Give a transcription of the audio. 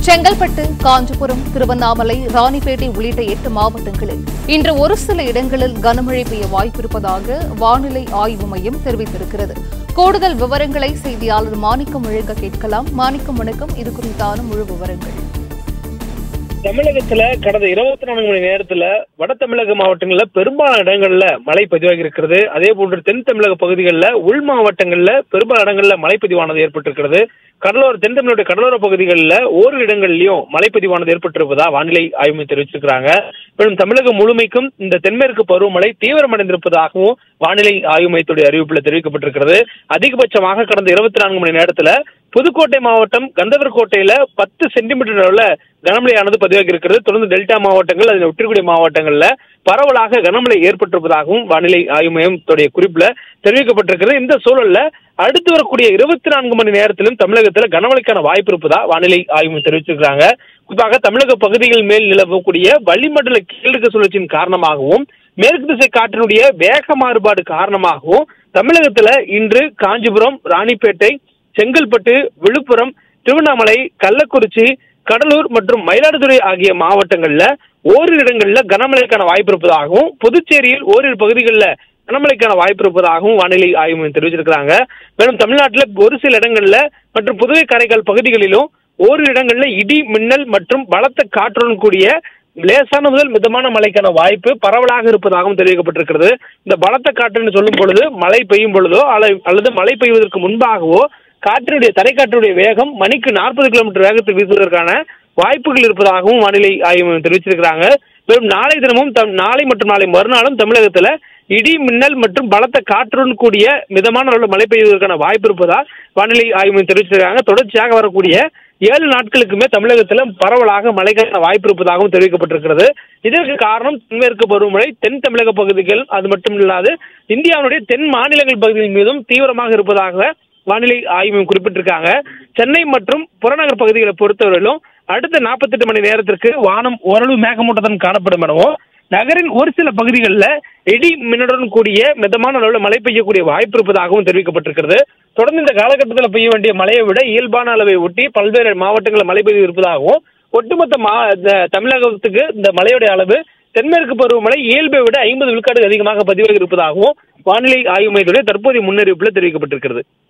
செங்கல்பட்டு காஞ்சிபுரம் திருவண்ணாமலை ராணிப்பேட்டை உள்ளிட்ட எட்டு மாவட்டங்களில் இன்று ஒரு சில இடங்களில் கனமழை பெய்ய வாய்ப்பிருப்பதாக வானிலை ஆய்வு மையம் தெரிவித்திருக்கிறது கூடுதல் விவரங்களை செய்தியாளர் மாணிக்கம் முழங்க கேட்கலாம் மாணிக்கம் வணக்கம் இது குறித்தான முழு விவரங்கள் தமிழகத்துல கடந்த இருபத்தி நான்கு மணி நேரத்துல வட தமிழக மாவட்டங்கள்ல பெரும்பாலான இடங்கள்ல மழை பதிவாகி இருக்கிறது அதே போன்று தென் தமிழக பகுதிகளில் உள் மாவட்டங்கள்ல பெரும்பாலான இடங்கள்ல மழைப்பதிவானது ஏற்பட்டிருக்கிறது கடலோர தென் தமிழக கடலோர பகுதிகளில் ஓரிரு இடங்கள்லயும் மழைப்பதிவானது ஏற்பட்டிருப்பதா வானிலை ஆய்வு மையம் தெரிவிச்சிருக்கிறாங்க மேலும் தமிழகம் முழுமைக்கும் இந்த தென்மேற்கு பருவமழை தீவிரமடைந்திருப்பதாகவும் வானிலை ஆய்வு மையத்துடைய அறிவிப்புல தெரிவிக்கப்பட்டிருக்கிறது அதிகபட்சமாக கடந்த இருபத்தி நான்கு மணி நேரத்துல புதுக்கோட்டை மாவட்டம் கந்தவர்கோட்டையில பத்து சென்டிமீட்டர் அளவுல கனமழையானது பதிவாகி இருக்கிறது தொடர்ந்து டெல்டா மாவட்டங்கள் அதில் ஒட்டிக்கூடிய மாவட்டங்கள்ல பரவலாக கனமழை ஏற்பட்டிருப்பதாகவும் வானிலை ஆய்வு மையத்துடைய குறிப்புல தெரிவிக்கப்பட்டிருக்கிறது இந்த சூழல்ல அடுத்து வரக்கூடிய இருபத்தி நான்கு மணி நேரத்திலும் தமிழகத்துல கனமழைக்கான வாய்ப்பு இருப்பதா வானிலை ஆய்வு மையம் தெரிவிச்சிருக்கிறாங்க குறிப்பாக தமிழக பகுதிகள் மேல் நிலவக்கூடிய வளிமண்டல கீழடுக்கு சுழற்சியின் காரணமாகவும் மேற்கு திசை காற்றினுடைய வேக மாறுபாடு காரணமாகவும் தமிழகத்துல இன்று காஞ்சிபுரம் ராணிப்பேட்டை செங்கல்பட்டு விழுப்புரம் திருவண்ணாமலை கள்ளக்குறிச்சி கடலூர் மற்றும் மயிலாடுதுறை ஆகிய மாவட்டங்கள்ல ஓரிரு இடங்கள்ல கனமழைக்கான வாய்ப்பு இருப்பதாகவும் புதுச்சேரியில் ஓரிரு பகுதிகளில் கனமழைக்கான வாய்ப்பு இருப்பதாகவும் வானிலை ஆய்வு மையம் தெரிவிச்சிருக்கிறாங்க மேலும் தமிழ்நாட்டில் ஒரு சில இடங்கள்ல மற்றும் புதுவை காரைக்கால் பகுதிகளிலும் ஓரிரு இடங்கள்ல இடி மின்னல் மற்றும் பலத்த காற்றுடன் கூடிய லேசான முதல் மிதமான மழைக்கான வாய்ப்பு பரவலாக இருப்பதாகவும் தெரிவிக்கப்பட்டிருக்கிறது இந்த பலத்த காற்றுன்னு சொல்லும் பொழுது மழை பெய்யும் பொழுதோ அல்ல- அல்லது மழை பெய்வதற்கு முன்பாகவோ காற்றினுடைய தரைக்காற்றுடைய வேகம் மணிக்கு நாற்பது கிலோமீட்டர் வேகத்தில் வீசுவதற்கான வாய்ப்புகள் இருப்பதாகவும் வானிலை ஆய்வு மையம் தெரிவிச்சிருக்கிறாங்க மேலும் நாளை தினமும் தம்- நாளை மற்றும் நாளை மறுநாளும் தமிழகத்துல இடி மின்னல் மற்றும் பலத்த காற்றுடன் கூடிய மிதமான அளவில் மழை பெய்வதற்கான வாய்ப்பு இருப்பதால் வானிலை ஆய்வு மையம் தெரிவிச்சிருக்காங்க தொடர்ச்சியாக வரக்கூடிய ஏழு நாட்களுக்குமே தமிழகத்துல பரவலாக மழைக்கான வாய்ப்பு இருப்பதாகவும் தெரிவிக்கப்பட்டிருக்கிறது இதற்கு காரணம் தென்மேற்கு பருவமழை தென் தமிழக பகுதிகள் அது மட்டும் இல்லாது இந்தியாவுடைய தென் மாநிலங்கள் பகுதிகள் மீதும் தீவிரமாக இருப்பதாக வானிலை ஆய்வு மையம் குறிப்பிட்டிருக்காங்க சென்னை மற்றும் புறநகர் பகுதிகளை பொறுத்தவரையிலும் அடுத்த 48 மணி நேரத்திற்கு வானம் ஓரளவு மேகமூட்டத்துடன் காணப்படும் எனவும் நகரின் ஒரு சில பகுதிகளில் இடி மின்னலுடன் கூடிய மிதமான அளவில் மழை பெய்யக்கூடிய வாய்ப்பு இருப்பதாகவும் தெரிவிக்கப்பட்டிருக்கிறது தொடர்ந்து இந்த காலகட்டத்தில் பெய்ய வேண்டிய மழையை விட இயல்பான அளவை ஒட்டி பல்வேறு மாவட்டங்களில் மழை பெய்து இருப்பதாகவும் ஒட்டுமொத்த மா இந்த தமிழகத்துக்கு இந்த மழையுடைய அளவு தென்மேற்கு பருவமழை இயல்பை விட ஐம்பது விழுக்காடு அதிகமாக பதிவாகி இருப்பதாகவும் வானிலை ஆய்வு மையத்துடைய தற்போதைய முன்னறிவிப்பில் தெரிவிக்கப்பட்டிருக்கிறது